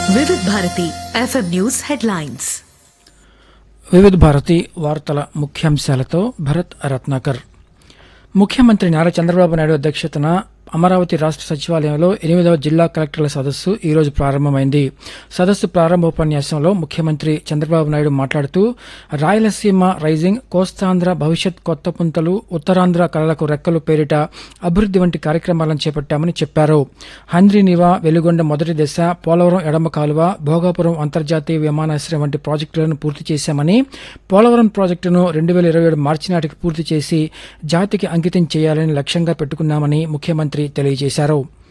వివిధ Bharati FM news headlines వివిధ భారతి వార్తల ముఖ్యాంశాలతో భరత్ రత్నాకర్ ముఖ్యమంత్రి నారా చంద్రబాబు నాయుడు అధ్యక్షతన అమరావతి రాష్ట్ర సచివాలయంలో ఎనిమిదవ జిల్లా కలెక్టర్ల సదస్సు ఈ రోజు ప్రారంభమైంది సదస్సు ప్రారంభోపన్యాసంలో ముఖ్యమంత్రి చంద్రబాబు నాయుడు మాట్లాడుతూ రాయలసీమ రైజింగ్ కోస్తాంధ్ర భవిష్యత్ కొత్త పుంతలు ఉత్తరాంధ్ర కళలకు రెక్కలు పేరిట అభివృద్ది వంటి కార్యక్రమాలను చేపట్టామని చెప్పారు హంద్రీనివా వెలుగొండ మొదటి దశ పోలవరం ఎడమ కాలువ భోగాపురం అంతర్జాతీయ విమానాశ్రయం వంటి ప్రాజెక్టులను పూర్తి చేశామని పోలవరం ప్రాజెక్టును రెండు వేల ఇరవై ఏడు మార్చి నాటికి పూర్తి చేసి జాతికి అంకితం చేయాలని లక్ష్యంగా పెట్టుకున్నామని ముఖ్యమంత్రి తెలియజేశారు